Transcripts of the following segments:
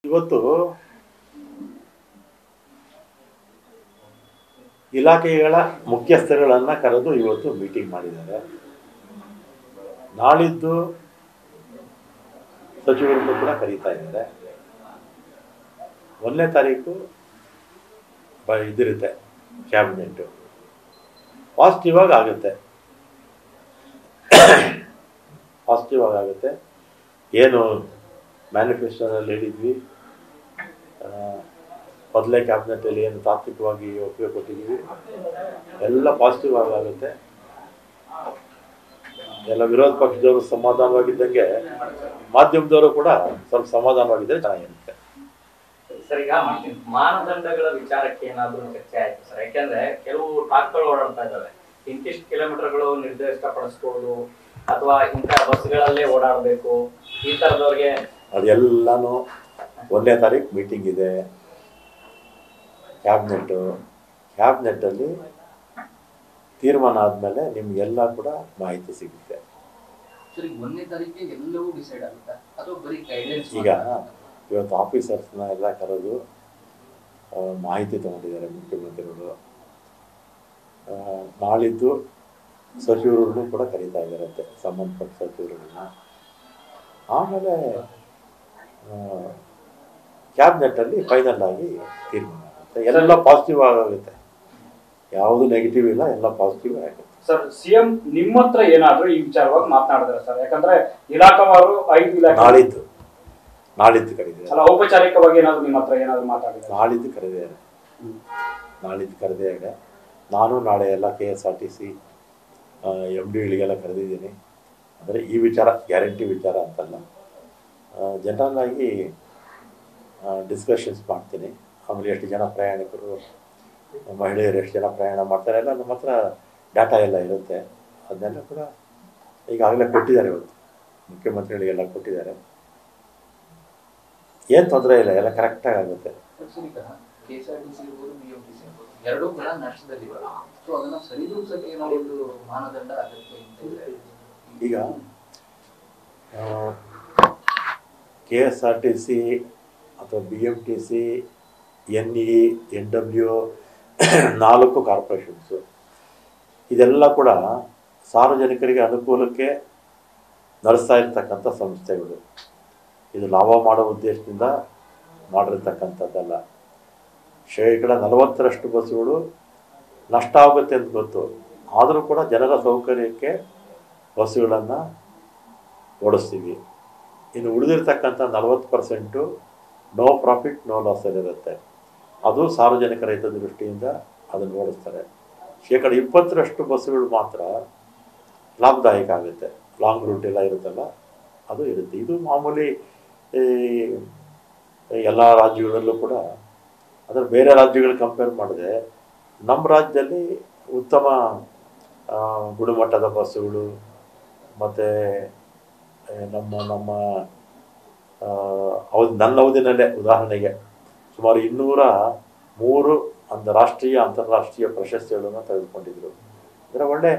ಇವತ್ತು ಇಲಾಖೆಗಳ ಮುಖ್ಯಸ್ಥರುಗಳನ್ನ ಕರೆದು ಇವತ್ತು ಮೀಟಿಂಗ್ ಮಾಡಿದ್ದಾರೆ ನಾಳಿದ್ದು ಸಚಿವರನ್ನು ಕೂಡ ಕರೀತಾ ಇದ್ದಾರೆ ಒಂದನೇ ತಾರೀಕು ಬ ಇದಿರುತ್ತೆ ಕ್ಯಾಬಿನೆಟ್ಟು ಪಾಸಿಟಿವ್ ಆಗಿ ಆಗುತ್ತೆ ಪಾಸಿಟಿವ್ ಆಗಿ ಆಗುತ್ತೆ ಏನು ಮ್ಯಾನಿಫೆಸ್ಟೋನಲ್ಲಿ ಹೇಳಿದ್ವಿ ಆ, ಮೊದಲೇ ಕ್ಯಾಬಿನೆಟಲ್ಲಿ ಏನು ತಾತ್ವಿಕವಾಗಿ ಒಪ್ಪಿಗೆ ಕೊಟ್ಟಿದ್ದೀವಿ ಎಲ್ಲ ಪಾಸಿಟಿವ್ ಆಗಿ ಆಗುತ್ತೆ ಎಲ್ಲ ವಿರೋಧ ಪಕ್ಷದವರು ಸಮಾಧಾನವಾಗಿದ್ದಂಗೆ ಮಾಧ್ಯಮದವರು ಕೂಡ ಸ್ವಲ್ಪ ಸಮಾಧಾನವಾಗಿದ್ದರೆ ಚೆನ್ನಾಗಿರುತ್ತೆ ಸರ್ ಈಗ ಮಾನದಂಡಗಳ ವಿಚಾರಕ್ಕೆ ಏನಾದ್ರೂ ಚರ್ಚೆ ಆಯ್ತು ಸರ್ ಯಾಕೆಂದ್ರೆ ಕೆಲವು ಟಾಕ್ಗಳು ಓಡಾಡ್ತಾ ಇದಾವೆ ಇಂತಿಷ್ಟು ಕಿಲೋಮೀಟರ್ಗಳು ನಿರ್ದಿಷ್ಟಪಡಿಸ್ಬೋದು ಅಥವಾ ಇಂಥ ಬಸ್ಗಳಲ್ಲೇ ಓಡಾಡಬೇಕು ಈ ತರದವ್ರಿಗೆ ಅದೆಲ್ಲನೂ ಒಂದನೇ ತಾರೀಕು ಮೀಟಿಂಗ್ ಇದೆ ಕ್ಯಾಬಿನೆಟ್ಟು ಕ್ಯಾಬಿನೆಟ್ಟಲ್ಲಿ ತೀರ್ಮಾನ ಆದಮೇಲೆ ನಿಮಗೆಲ್ಲ ಕೂಡ ಮಾಹಿತಿ ಸಿಗುತ್ತೆ ಸರಿ ಒಂದನೇ ತಾರೀಕಿಗೆ ಎಲ್ಲವೂ ಡಿಸೈಡ್ ಆಗುತ್ತಾ ಅಥವಾ ಬರೀ ಗೈಡೆನ್ಸ್ ಈಗ ಇವತ್ತು ಆಫೀಸರ್ಸ್ನ ಎಲ್ಲ ಕರೆದು ಆ, ಮಾಹಿತಿ ತಗೊಂಡಿದ್ದಾರೆ ಮುಖ್ಯಮಂತ್ರಿಗಳು ಆ, ನಾಳಿದ್ದು ಸಚಿವರುಗಳನ್ನು ಕೂಡ ಕರೀತಾ ಇದ್ದಾರಂತೆ ಸಂಬಂಧಪಟ್ಟ ಸಚಿವರುಗಳನ್ನ ಆಮೇಲೆ ಕ್ಯಾಬಿನೆಟ್ಟಲ್ಲಿ ಫೈನಲ್ ಆಗಿ ತೀರ್ಮಾನ ಆಗುತ್ತೆ ಎಲ್ಲ ಪಾಸಿಟಿವ್ ಆಗುತ್ತೆ ಯಾವುದು ನೆಗೆಟಿವ್ ಇಲ್ಲ ಎಲ್ಲ ಪಾಸಿಟಿವ್ ಆಗುತ್ತೆ ಸರ್ ಸಿಎಂ ನಿಮ್ಮ ಹತ್ರ ಏನಾದ್ರೂ ಈ ವಿಚಾರವಾಗಿ ಮಾತನಾಡಿದ್ರೆ ಸರ್ ಯಾಕಂದ್ರೆ ಇಲಾಖಾವಾರು ಐದು ಇಲಾಖೆ ನಾಳಿದ್ದು ನಾಳಿದ್ದು ಕರೀತಾರೆ ಅಲ್ಲ ಔಪಚಾರಿಕವಾಗಿ ಏನಾದ್ರು ನಿಮ್ಮ ಹತ್ರ ಏನಾದ್ರು ಮಾತಾಡಿದ್ರೆ ನಾಳಿದ್ದು ಕರೆದಿದ್ದಾರೆ ನಾಳಿದ್ದು ಕರೆದಿದ್ದಾರೆ ನಾನು ನಾಳೆ ಎಲ್ಲ K S R T C M ಡಿಗಳಿಗೆಲ್ಲ ಕರೆದಿದ್ದೀನಿ ಅಂದರೆ ಈ ವಿಚಾರ ಗ್ಯಾರಂಟಿ ವಿಚಾರ ಅಂತಲ್ಲ ಜನರಲ್ ಆಗಿ ಡಿಸ್ಕಷನ್ಸ್ ಮಾಡ್ತೀನಿ ಆಮೇಲೆ ಎಷ್ಟು ಜನ ಪ್ರಯಾಣಿಕರು ಮಹಿಳೆಯರು ಎಷ್ಟು ಜನ ಪ್ರಯಾಣ ಮಾಡ್ತಾರೆ ಎಲ್ಲ ನಮ್ಮ ಹತ್ರ ಡಾಟಾ ಎಲ್ಲ ಇರುತ್ತೆ ಅದನ್ನೆಲ್ಲ ಕೂಡ ಈಗಾಗಲೇ ಕೊಟ್ಟಿದ್ದಾರೆ ಇವತ್ತು ಮುಖ್ಯಮಂತ್ರಿಗಳಿಗೆಲ್ಲ ಕೊಟ್ಟಿದ್ದಾರೆ ಏನು ತೊಂದರೆ ಇಲ್ಲ ಎಲ್ಲ ಕರೆಕ್ಟಾಗಿ ಆಗುತ್ತೆ ಸರಿ K S R T C ಇರ್ಬೋದು ಬಿ ಎಂ ಟಿ ಸಿ ಇರ್ಬೋದು ಎರಡೂ ಕೂಡ ನಷ್ಟದಲ್ಲಿ ಸೊ ಅದನ್ನ ಸರಿದೂಗಿಸಕ್ಕೆ ಏನೋ ಒಂದು ಮಾನದಂಡ ಅಗತ್ಯ ಅಂತ ಇದೆ ಈಗ K S R T C ಅಥವಾ B M T C N E N W ನಾಲ್ಕು ಕಾರ್ಪೊರೇಷನ್ಸು ಇದೆಲ್ಲ ಕೂಡ ಸಾರ್ವಜನಿಕರಿಗೆ ಅನುಕೂಲಕ್ಕೆ ನಡೆಸ್ತಾ ಇರ್ತಕ್ಕಂಥ ಸಂಸ್ಥೆಗಳು ಇದು ಲಾಭ ಮಾಡೋ ಉದ್ದೇಶದಿಂದ ಮಾಡಿರ್ತಕ್ಕಂಥದ್ದಲ್ಲ ಶೇಕಡ ನಲವತ್ತರಷ್ಟು ಬಸ್ಸುಗಳು ನಷ್ಟ ಆಗುತ್ತೆ ಅಂತ ಗೊತ್ತು ಆದರೂ ಕೂಡ ಜನರ ಸೌಕರ್ಯಕ್ಕೆ ಬಸ್ಸುಗಳನ್ನು ಓಡಿಸ್ತೀವಿ ಇನ್ನು ಉಳಿದಿರ್ತಕ್ಕಂಥ ನಲವತ್ತು ಪರ್ಸೆಂಟು ನೋ ಪ್ರಾಫಿಟ್ ನೋ ಲಾಸಲ್ಲಿರುತ್ತೆ ಅದು ಸಾರ್ವಜನಿಕರ ಹಿತ ದೃಷ್ಟಿಯಿಂದ ಅದನ್ನು ಓಡಿಸ್ತಾರೆ ಶೇಕಡ ಇಪ್ಪತ್ತರಷ್ಟು ಬಸ್ಸುಗಳು ಮಾತ್ರ ಲಾಭದಾಯಕ ಆಗುತ್ತೆ ಲಾಂಗ್ ರೂಟ್ ಎಲ್ಲ ಇರುತ್ತಲ್ಲ ಅದು ಇರುತ್ತೆ ಇದು ಮಾಮೂಲಿ ಈ ಎಲ್ಲ ರಾಜ್ಯಗಳಲ್ಲೂ ಕೂಡ ಅದರ ಬೇರೆ ರಾಜ್ಯಗಳು ಕಂಪೇರ್ ಮಾಡಿದ್ರೆ ನಮ್ಮ ರಾಜ್ಯದಲ್ಲಿ ಉತ್ತಮ ಆ, ಗುಣಮಟ್ಟದ ಬಸ್ಸುಗಳು ಮತ್ತು ನಮ್ಮ ನಮ್ಮ ಆ, ಅವಧಿ ನನ್ನ ಅವಧಿನಲ್ಲೇ ಉದಾಹರಣೆಗೆ ಸುಮಾರು ಇನ್ನೂರ ಮೂರು ಒಂದು ರಾಷ್ಟ್ರೀಯ ಅಂತಾರಾಷ್ಟ್ರೀಯ ಪ್ರಶಸ್ತಿಗಳನ್ನು ತೆಗೆದುಕೊಂಡಿದ್ರು ಅಂದರೆ ಒಳ್ಳೆ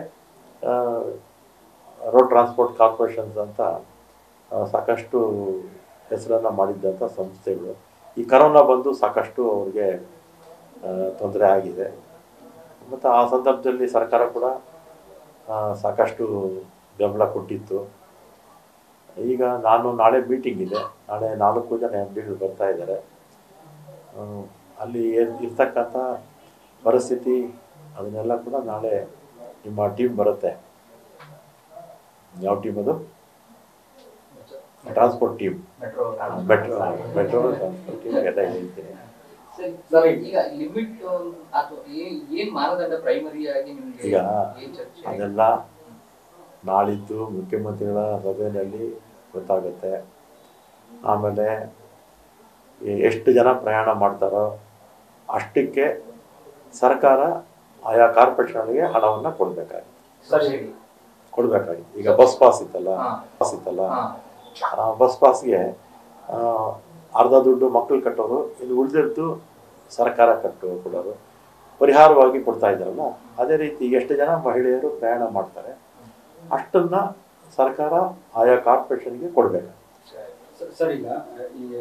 ರೋಡ್ ಟ್ರಾನ್ಸ್ಪೋರ್ಟ್ ಕಾರ್ಪೊರೇಷನ್ಸ್ ಅಂತ ಆ, ಸಾಕಷ್ಟು ಹೆಸರನ್ನು ಮಾಡಿದ್ದಂಥ ಸಂಸ್ಥೆಗಳು ಈ ಕರೋನಾ ಬಂದು ಸಾಕಷ್ಟು ಅವ್ರಿಗೆ ತೊಂದರೆ ಆಗಿದೆ ಮತ್ತು ಆ ಸಂದರ್ಭದಲ್ಲಿ ಸರ್ಕಾರ ಕೂಡ ಆ, ಸಾಕಷ್ಟು ಬೆಂಬಲ ಕೊಟ್ಟಿತ್ತು ಈಗ ನಾನು ನಾಳೆ ಮೀಟಿಂಗ್ ಇದೆ ನಾಳೆ ನಾಲ್ಕು ಜನ ಎಮ್ ಡಿಗಳು ಬರ್ತಾ ಇದ್ದಾರೆ ಆ, ಅಲ್ಲಿ ಏನ್ ಇರ್ತಕ್ಕಂಥ ಪರಿಸ್ಥಿತಿ ಅದನ್ನೆಲ್ಲ ಕೂಡ ನಾಳೆ ನಿಮ್ಮ ಟೀಮ್ ಬರುತ್ತೆ ಯಾವ ಟೀಮ್ ಅದು transport team metro metro metro transport team ಎಲ್ಲ ಹೇಳ್ತೀನಿ ಸರಿ ಸರಿ. ಈಗ ಲಿಮಿಟ್ ಅಥವಾ ಏನ್ ಏನ್ ಮಾನದಂಡ ಪ್ರೈಮರಿ ಆಗಿ ನಿಮ್ಗೆ ಈಗ ಏನ್ ಚರ್ಚೆ ಅದೆಲ್ಲ ನಾಳಿದ್ದು ಮುಖ್ಯಮಂತ್ರಿಗಳ ಸಭೆಯಲ್ಲಿ ಗೊತ್ತಾಗುತ್ತೆ ಆಮೇಲೆ ಎ- ಎಷ್ಟು ಜನ ಪ್ರಯಾಣ ಮಾಡ್ತಾರೋ ಅಷ್ಟಕ್ಕೆ ಸರ್ಕಾರ ಆಯಾ ಕಾರ್ಪೊರೇಷನ್ಗೆ ಹಣವನ್ನು ಕೊಡಬೇಕಾಗಿತ್ತು ಸರಿ ಕೊಡಬೇಕಾಗಿತ್ತು ಈಗ ಬಸ್ ಪಾಸ್ ಇತ್ತಲ್ಲ ಹಾ. ಪಾಸ್ ಇತ್ತಲ್ಲ ಹಾ. ಆ ಬಸ್ ಪಾಸ್ಗೆ ಆ, ಅರ್ಧ ದುಡ್ಡು ಮಕ್ಕಳು ಕಟ್ಟೋರು ಇನ್ನು ಉಳಿದಿದ್ದು ಸರ್ಕಾರ ಕಟ್ಟು ಕೊಡೋರು ಪರಿಹಾರವಾಗಿ ಕೊಡ್ತಾ ಇದ್ದಾರಲ್ಲ ಅದೇ ರೀತಿ ಎಷ್ಟು ಜನ ಮಹಿಳೆಯರು ಪ್ರಯಾಣ ಮಾಡ್ತಾರೆ ಅಷ್ಟನ್ನ ಸರ್ಕಾರ ಆಯಾ ಕಾರ್ಪೊರೇಷನ್ಗೆ ಕೊಡಬೇಕು ಸ- ಸರ್ ಈಗ ಈ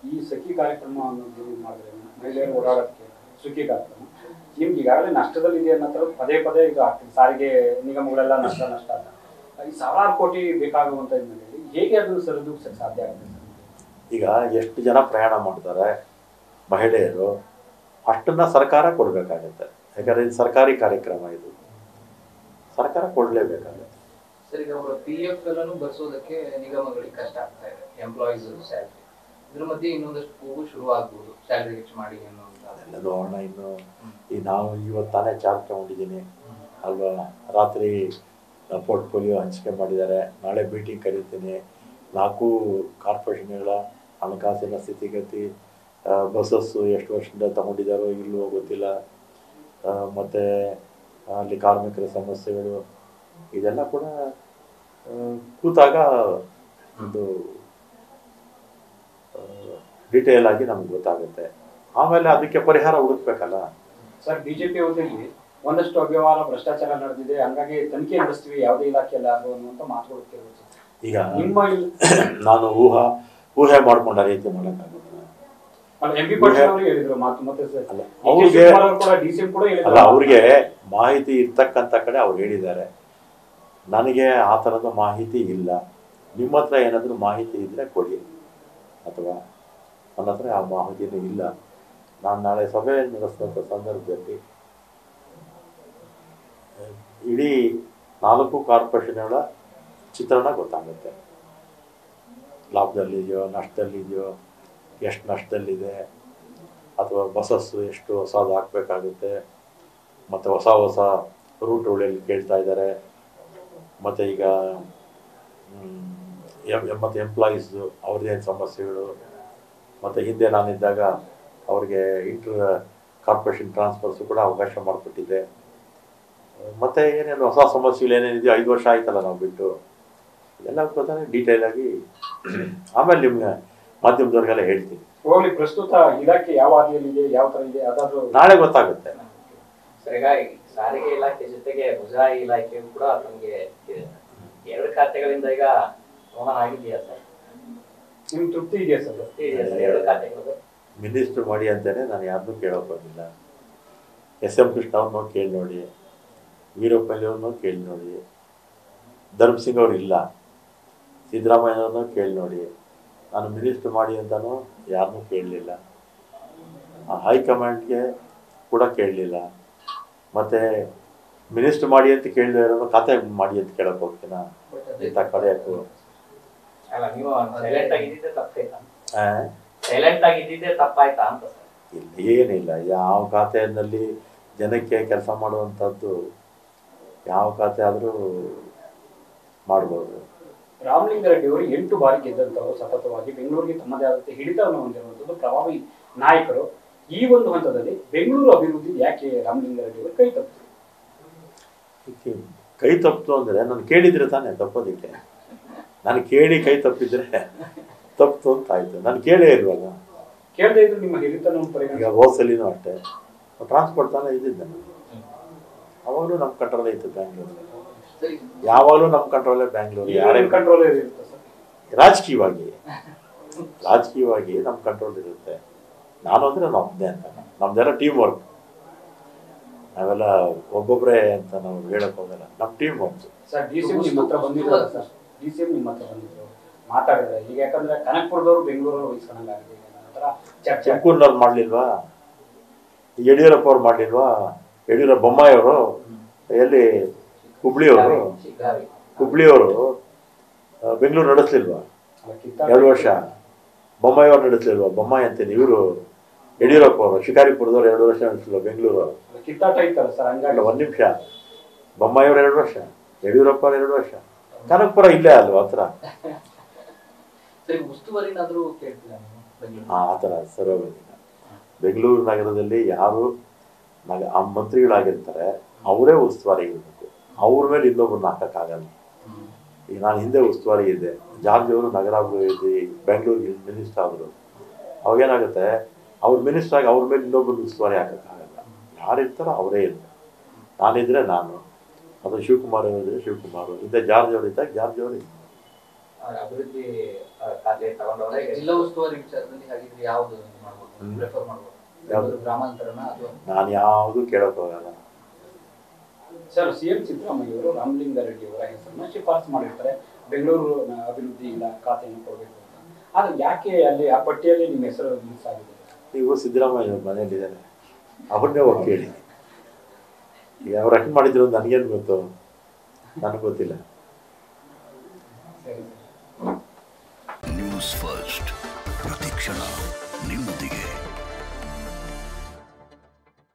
ಈ ಸಖಿ ಕಾರ್ಯಕ್ರಮ ಅನ್ನೋದು ಇದು ಮಾಡಿದ್ರೆ ಮಹಿಳೆಯರು ಓಡಾಡೋಕ್ಕೆ ಸುಖಿ ಕಾರ್ಯಕ್ರಮ ನಿಮ್ಗೆ ಈಗಾಗಲೇ ನಷ್ಟದಲ್ಲಿದೆ ಅನ್ನೋ ಥರ ಪದೇ ಪದೇ ಇದು ಆಗ್ತದೆ ಸಾರಿಗೆ ನಿಗಮಗಳೆಲ್ಲ ನಷ್ಟ ನಷ್ಟ ಅಂತ ಈ ಸಾವಿರಾರು ಕೋಟಿ ಬೇಕಾಗುವಂತ ಹಿನ್ನೆಲೆಯಲ್ಲಿ ಹೇಗೆ ಅದನ್ನು ಸರಿದೂಗಿಸಕ್ಕೆ ಸಾಧ್ಯ ಆಗುತ್ತೆ ಸರ್ ಈಗ ಎಷ್ಟು ಜನ ಪ್ರಯಾಣ ಮಾಡ್ತಾರೆ ಮಹಿಳೆಯರು ಅಷ್ಟನ್ನ ಸರ್ಕಾರ ಕೊಡಬೇಕಾಗತ್ತೆ ಯಾಕಂದ್ರೆ ಇದು ಸರ್ಕಾರಿ ಕಾರ್ಯಕ್ರಮ ಇದು ಸರ್ಕಾರ ಕೊಡಲೇಬೇಕಾಗತ್ತೆ ಸರ್ ಈಗ ಅವರ ಪಿ ಎಫ್ ಎಲ್ಲಾನು ಬರ್ಸೋದಕ್ಕೆ ನಿಗಮಗಳಿಗೆ ಕಷ್ಟ ಆಗ್ತಾ ಇದೆ ಎಂಪ್ಲಾಯೀಸ್ ಸ್ಯಾಲ್ರಿ ಇದ್ರ ಮಧ್ಯೆ ಇನ್ನೊಂದಷ್ಟು ಕೂಗು ಶುರು ಆಗ್ಬೋದು ಸ್ಯಾಲ್ರಿ ಹೆಚ್ಚು ಮಾಡಿ ಅನ್ನೋಂತ ಅದೆಲ್ಲ ನೋಡೋಣ ಇನ್ನು ಈ ನಾವು ಇವತ್ತು ತಾನೇ ಚಾರ್ಜ್ ತಗೊಂಡಿದ್ದೀನಿ ಅಲ್ವಾ ರಾತ್ರಿ ಪೋರ್ಟ್ಫೋಲಿಯೋ ಹಂಚಿಕೆ ಮಾಡಿದ್ದಾರೆ ನಾಳೆ ಮೀಟಿಂಗ್ ಕರೀತೀನಿ ನಾಲ್ಕು ಕಾರ್ಪೊರೇಷನ್ಗಳ ಹಣಕಾಸಿನ ಸ್ಥಿತಿಗತಿ ಬಸ್ಸಸ್ಸು ಎಷ್ಟು ವರ್ಷದಿಂದ ತಗೊಂಡಿದ್ದಾರೋ ಇಲ್ಲವೋ ಗೊತ್ತಿಲ್ಲ ಆ, ಮತ್ತೆ ಅಲ್ಲಿ ಕಾರ್ಮಿಕರ ಸಮಸ್ಯೆಗಳು ಇದೆಲ್ಲ ಕೂಡ ಆ, ಕೂತಾಗ ಒಂದು ಡಿಟೇಲ್ ಆಗಿ ನಮ್ಗೆ ಗೊತ್ತಾಗುತ್ತೆ ಆಮೇಲೆ ಅದಕ್ಕೆ ಪರಿಹಾರ ಹುಡುಕ್ಬೇಕಲ್ಲ ಸರ್ ಬಿಜೆಪಿ ಅವಧಿಯಲ್ಲಿ ಒಂದಷ್ಟು ಅವ್ಯವಹಾರ ಭ್ರಷ್ಟಾಚಾರ ನಡೆದಿದೆ ಹಂಗಾಗಿ ತನಿಖೆ ನಡೆಸ್ತೀವಿ ಯಾವುದೇ ಇಲಾಖೆಯಲ್ಲಿ ಆಗೋ ಅನ್ನುವಂಥ ಮಾತುಗಳು ಕೇಳಿದ್ರು ಈಗ ನಿಮ್ಮ ಇಲ್- ನಾನು ಊಹಾ ಊಹೆ ಮಾಡ್ಕೊಂಡ ರೀತಿ ಮಾಡೋಕ್ಕಾಗುತ್ತೆ ಅಲ್ಲ ಎಂ ಬಿ ಪಾಟೀಲ್ ಅವರು ಹೇಳಿದ್ರು ಮಾತು ಮತ್ತೆ ಸರ್ ಅಲ್ಲ, ಡಿ ಕೆ ಅವ್ರಿಗೆ- ಶಿವಕುಮಾರ್ ಅವರು ಕೂಡ ಡಿ ಸಿ ಎಂ ಕೂಡ ಹೇಳಿದ್ರು ಅಲ್ಲ ಅವ್ರಿಗೆ ಮಾಹಿತಿ ಇರ್ತಕ್ಕಂಥ ಕಡೆ ಅವ್ರು ಹೇಳಿದ್ದಾರೆ ನನಗೆ ಆ ಥರದ ಮಾಹಿತಿ ಇಲ್ಲ ನಿಮ್ಮ ಹತ್ರ ಏನಾದರೂ ಮಾಹಿತಿ ಇದ್ದರೆ ಕೊಡಿ ಅಥವಾ ನನ್ನ ಹತ್ರ ಆ ಮಾಹಿತಿನೂ ಇಲ್ಲ ನಾನು ನಾಳೆ ಸಭೆ ನಡೆಸಿದಂಥ ಸಂದರ್ಭದಲ್ಲಿ ಆ, ಇಡೀ ನಾಲ್ಕು ಕಾರ್ಪೊರೇಷನ್ಗಳ ಚಿತ್ರಣ ಗೊತ್ತಾಗುತ್ತೆ ಲಾಭದಲ್ಲಿದೆಯೋ ನಷ್ಟದಲ್ಲಿದೆಯೋ ಎಷ್ಟು ನಷ್ಟದಲ್ಲಿದೆ ಅಥವಾ ಬಸಸ್ಸು ಎಷ್ಟು ಹೊಸದು ಹಾಕಬೇಕಾಗುತ್ತೆ ಮತ್ತು ಹೊಸ ಹೊಸ ರೂಟ್ಗಳಲ್ಲಿ ಕೇಳ್ತಾ ಇದ್ದಾರೆ ಮತ್ತು ಈಗ ಮ್, ಎಂ- ಎಂ- ಮತ್ತು ಎಂಪ್ಲಾಯೀಸ್ದು ಅವ್ರದ್ದೇನು ಸಮಸ್ಯೆಗಳು ಮತ್ತು ಹಿಂದೆ ನಾನಿದ್ದಾಗ ಅವ್ರಿಗೆ ಇಂಟರ್ ಕಾರ್ಪೊರೇಷನ್ ಟ್ರಾನ್ಸ್ಫರ್ಸು ಕೂಡ ಅವಕಾಶ ಮಾಡಿಕೊಟ್ಟಿದ್ದೆ ಮತ್ತು ಏನೇನು ಹೊಸ ಸಮಸ್ಯೆಗಳು ಏನೇನಿದೆಯೋ ಐದು ವರ್ಷ ಆಯ್ತಲ್ಲ ನಾವು ಬಿಟ್ಟು ಎಲ್ಲ ಗೊತ್ತಾಗ ಡೀಟೇಲ್ ಆಗಿ ಆಮೇಲೆ ನಿಮ್ಗೆ ಮಾಧ್ಯಮದವ್ರಿಗೆಲ್ಲ ಹೇಳ್ತೀನಿ ಹೋಗ್ಲಿ ಪ್ರಸ್ತುತ ಇಲಾಖೆ ಯಾವ ಹಾದಿಯಲ್ಲಿದೆ ಯಾವ ತರ ಇದೆ ಅದಾದ್ರೂ ನಾಳೆ ಗೊತ್ತಾಗುತ್ತೆ ಸರ್ ಈಗ ಈ ಸಾರಿಗೆ ಇಲಾಖೆ ಜೊತೆಗೆ ಮುಜರಾಯಿ ಇಲಾಖೆಯು ಕೂಡ ತಮಗೆ ಇದೆ. ಎರಡು ಖಾತೆಗಳಿಂದ ಈಗ ಸಂವಹನ ಆಗಿದೆಯಾ ಸರ್ ನಿಮ್ ತೃಪ್ತಿ ಇದೆಯಾ ಸರ್ ಇದೆಯಾ ಸರ್ ಎರಡು ಖಾತೆಗಳು ಮಿನಿಸ್ಟ್ರ್ ಮಾಡಿ ಅಂತಲೇ ನಾನು ಯಾರನ್ನೂ ಕೇಳೋಕೆ ಬಂದಿಲ್ಲ ಎಸ್ ಎಂ ಕೃಷ್ಣ ಅವ್ರನ್ನೋ ಕೇಳಿ ನೋಡಿ ವೀರಪ್ಪಲ್ಲಿ ಅವ್ರನ್ನೋ ಕೇಳಿ ನೋಡಿ ಧರ್ಮ್ ಸಿಂಗ್ ಅವ್ರು ಇಲ್ಲ ಸಿದ್ದರಾಮಯ್ಯನವ್ರನ್ನೋ ಕೇಳಿ ನೋಡಿ ನಾನು ಮಿನಿಸ್ಟ್ರ್ ಮಾಡಿ ಅಂತಲೂ ಯಾರನ್ನೂ ಕೇಳಲಿಲ್ಲ ಹೈಕಮಾಂಡ್ಗೆ ಕೂಡ ಕೇಳಲಿಲ್ಲ ಮತ್ತು ಮಿನಿಸ್ಟ್ರ್ ಮಾಡಿ ಅಂತ ಕೇಳಿದ ಇರೋದು ಖಾತೆ ಮಾಡಿ ಅಂತ ಕೇಳಕ್ಕೆ ಹೋಗ್ತೀನ ಇಂಥ ಕಡೆಯಕ್ಕೂ ಅಲ್ಲ ನೀವು ಸೈಲೆಂಟ್ ಆಗಿದ್ದಿದ್ದೆ ತಪ್ಪಾಯ್ತಾ ಆ? ಸೈಲೆಂಟ್ ಆಗಿದ್ದಿದ್ದೆ ತಪ್ಪಾಯ್ತಾ ಅಂತ ಸರ್ ಇಲ್ಲ ಏನಿಲ್ಲ ಯಾವ ಖಾತೆಯಲ್ಲಿ ಜನಕ್ಕೆ ಕೆಲಸ ಮಾಡುವಂಥದ್ದು ಯಾವ ಖಾತೆ ಆದರೂ ಮಾಡ್ಬೋದು ರಾಮಲಿಂಗಾರೆಡ್ಡಿ ಅವರು ಎಂಟು ಬಾರಿ ಗೆದ್ದಂತವರು ಸತತವಾಗಿ ಬೆಂಗಳೂರಿಗೆ ತಮ್ಮದೇ ಆದಂತೆ ಹಿಡಿತವನ್ನು ಹೊಂದಿರುವಂತದ್ದು ಪ್ರಭಾವಿ ನಾಯಕರು ಈ ಒಂದು ಹಂತದಲ್ಲಿ ಬೆಂಗಳೂರು ಅಭಿವೃದ್ಧಿ ಯಾಕೆ ರಾಮಲಿಂಗಾರೆಡ್ಡಿ ಅವರು ಕೈ ತಪ್ಪಿದ್ರು ಇದಕ್ಕೆ ಕೈ ತಪ್ಪಿತು ಅಂದರೆ ನಾನು ಕೇಳಿದ್ರೆ ತಾನೇ ತಪ್ಪೋದಕ್ಕೆ ನಾನು ಕೇಳಿ ಕೈ ತಪ್ಪಿದ್ರೆ ತಪ್ಪಿತು ಅಂತ ಆಯಿತು ನಾನು ಕೇಳೇ ಇಲ್ವಲ್ಲ ಕೇಳದೆ ಇದ್ರು ನಿಮ್ಮ ಹಿರಿತನವನ್ನು ಈಗ ಪರಿಗಣಿಸಿ ಹೋಸಲಿನೂ ಅಷ್ಟೇ ಟ್ರಾನ್ಸ್ಪೋರ್ಟ್ ತಾನೇ ಇದ್ದಿದ್ದೆ ನಾನು ಅವಾಗಲೂ ನಮ್ಮ ಕಂಟ್ರೋಲೇ ಇತ್ತು ಬ್ಯಾಂಗ್ಳೂರು ಸರಿ ಯಾವಾಗಲೂ ನಮ್ಮ ಕಂಟ್ರೋಲೇ ಬ್ಯಾಂಗ್ಳೂರು ಯಾರೇ ಕಂಟ್ರೋಲ್ ಇರುತ್ತೆ ಸರ್ ರಾಜಕೀಯವಾಗಿ ರಾಜಕೀಯವಾಗಿ ನಮ್ಮ ಕಂಟ್ರೋಲ್ ಇರುತ್ತೆ ನಾನು ಅಂದರೆ ನಮ್ಮದೇ ಅಂತ ನಮ್ದೆಲ್ಲ ಟೀಮ್ ವರ್ಕ್ ನಾವೆಲ್ಲ ಒಬ್ಬೊಬ್ಬರೇ ಅಂತ ನಾವು ಹೇಳಕ್ ಹೋಗಲ್ಲ ನಮ್ಮ team work sir D C M ನಿಮ್ಮ ಹತ್ರ ಬಂದಿದ್ರು ಸರ್ ಡಿ ಸಿ ಎಂ ನಿಮ್ಮ ಹತ್ರ ಬಂದಿದ್ರು ಮಾತಾಡಿದ್ರೆ ಈಗ ಯಾಕಂದ್ರೆ ಕನಕಪುರದವರು ಬೆಂಗಳೂರಲ್ಲಿ ವಹಿಸ್ಕೊಂಡಂಗಾಗಿದೆ ಅನ್ನೋ ಥರ ಚರ್ಚೆ ಆಗ್ತಿದೆ. ತುಮಕೂರಿನವ್ರು ಮಾಡಲಿಲ್ವಾ ಯಡಿಯೂರಪ್ಪ ಅವ್ರು ಮಾಡಲಿಲ್ವಾ ಯಡಿಯೂರಪ್ಪ ಬೊಮ್ಮಾಯಿಯವರು ಎಲ್ಲಿ ಹುಬ್ಳಿಯವರು ಶಿಗ್ಗಾವಿ ಹುಬ್ಳಿಯವರು ಆ, ಬೆಂಗಳೂರು ನಡೆಸ್ಲಿಲ್ವಾ ಅಲ್ಲ, ಕಿತ್ತಾಟ- ಎರಡು ವರ್ಷ ಬೊಮ್ಮಾಯಿ ಅವ್ರು ನಡೆಸ್ಲಿಲ್ವಾ ಬೊಮ್ಮಾಯಿ ಅಂತೀನಿ ಇವರು ಯಡಿಯೂರಪ್ಪ ಅವರು ಶಿಕಾರಿಪುರದವ್ರು ಎರಡು ವರ್ಷ ನಡೆಸಲಿಲ್ಲ ಬೆಂಗಳೂರು ಅಲ್ಲ, ಕಿತ್ತಾಟ ಇತ್ತಲ್ಲ ಸರ್ ಹಂಗಾಗಿ ಅಲ್ಲ ಒಂದು ನಿಮಿಷ ಬೊಮ್ಮಾಯಿಯವ್ರು ಎರಡು ವರ್ಷ ಯಡಿಯೂರಪ್ಪ ಅವ್ರು ಎರಡು ವರ್ಷ ಕನಕಪುರ ಇಲ್ಲೇ ಅಲ್ವಾ ಹತ್ರ ಸರಿ ಉಸ್ತುವಾರಿನಾದ್ರೂ ಕೇಳ್ತೀರಾ ನೀವು ಬೆಂಗಳೂರು ಆ ಥರ ಸರೋಗೋದಿಲ್ಲ ಬೆಂಗಳೂರು ನಗರದಲ್ಲಿ ಯಾರು ನಗ ಆ ಮಂತ್ರಿಗಳಾಗಿರ್ತಾರೆ ಅವರೇ ಉಸ್ತುವಾರಿ ಇರಬೇಕು ಅವ್ರ ಮೇಲೆ ಇನ್ನೊಬ್ರನ್ನ ಹಾಕೋಕ್ಕಾಗಲ್ಲ ಹ್ಮ್. ಈಗ ನಾನು ಹಿಂದೆ ಉಸ್ತುವಾರಿ ಇದ್ದೆ ಜಾರ್ಜ್ ಅವರು ನಗರಾಭಿವೃದ್ಧಿ ಬೆಂಗಳೂರಿಗೆ ಮಿನಿಸ್ಟರ್ ಆದರು ಅವಾಗೇನಾಗುತ್ತೆ ಅವ್ರ ಮಿನಿಸ್ಟರ್ ಆಗಿ ಅವ್ರ ಮೇಲೆ ಇನ್ನೊಬ್ಬರು ಉಸ್ತುವಾರಿ ಹಾಕೋಕ್ಕಾಗಲ್ಲ ಯಾರಿರ್ತಾರೋ ಅವರೇ ಇರ್ತಾರೆ ನಾನಿದ್ರೆ ನಾನು ಅದು ಶಿವಕುಮಾರ್ ಅವರಿದ್ರೆ ಶಿವಕುಮಾರ್ ಅವರು ಹಿಂದೆ ಜಾರ್ಜ್ ಅವರು ಇದ್ದಾಗ ಜಾರ್ಜ್ ಅವರು ಇದ್ರು ಆ, ಅಭಿವೃದ್ಧಿ ಆ, ಖಾತೆ ತಗೊಂಡವ್ರೆ ಜಿಲ್ಲಾ ಉಸ್ತುವಾರಿ ವಿಚಾರದಲ್ಲಿ ಹಾಗಿದ್ರೆ ಯಾವ್ದು ಮಾಡ್ಬೋದು ಹ್ಮ್. ಪ್ರಿಫರ್ ಮಾಡ್ಬೋದು ಯಾವ್ದು? ಬೆಂಗಳೂರು ಗ್ರಾಮಾಂತರನ ಅಥವಾ ನಾನು ಯಾವುದೂ ಕೇಳೋಕೆ ಹೋಗಲ್ಲ ಸರ್ ಸಿ ಎಂ ಸಿದ್ದರಾಮಯ್ಯ ಅವರು ರಾಮಲಿಂಗಾರೆಡ್ಡಿ ಅವರ ಹೆಸರನ್ನ ಶಿಫಾರಸು ಮಾಡಿರ್ತಾರೆ ಬೆಂಗಳೂರು ನ- ಅಭಿವೃದ್ಧಿ ಇಲ್ಲ ಖಾತೆಯನ್ನು ಕೊಡಬೇಕು ಅಂತ ಆದ್ರೆ ಯಾಕೆ ಅಲ್ಲಿ ಆ ಪಟ್ಟಿಯಲ್ಲಿ ನಿಮ್ಮ ಹೆಸರು ಮಿಸ್ ಆಗಿದೆ ನೀವು ಸಿದ್ದರಾಮಯ್ಯ ಅವ್ರ ಮನೆಯಲ್ಲಿದ್ದಾರೆ ಅವ್ರನ್ನೇ ಹೋಗಿ ಕೇಳಿ ಈಗ ಅವ್ರು ಹೆಂಗೆ ಮಾಡಿದ್ರು ನನಗೇನು ಗೊತ್ತು ನನಗೆ ಗೊತ್ತಿಲ್ಲ ಸರಿ ನ್ಯೂಸ್ ಫಸ್ಟ್ ಪ್ರತಿಕ್ಷಣ ನಿಮ್ಮೊಂದಿಗೆ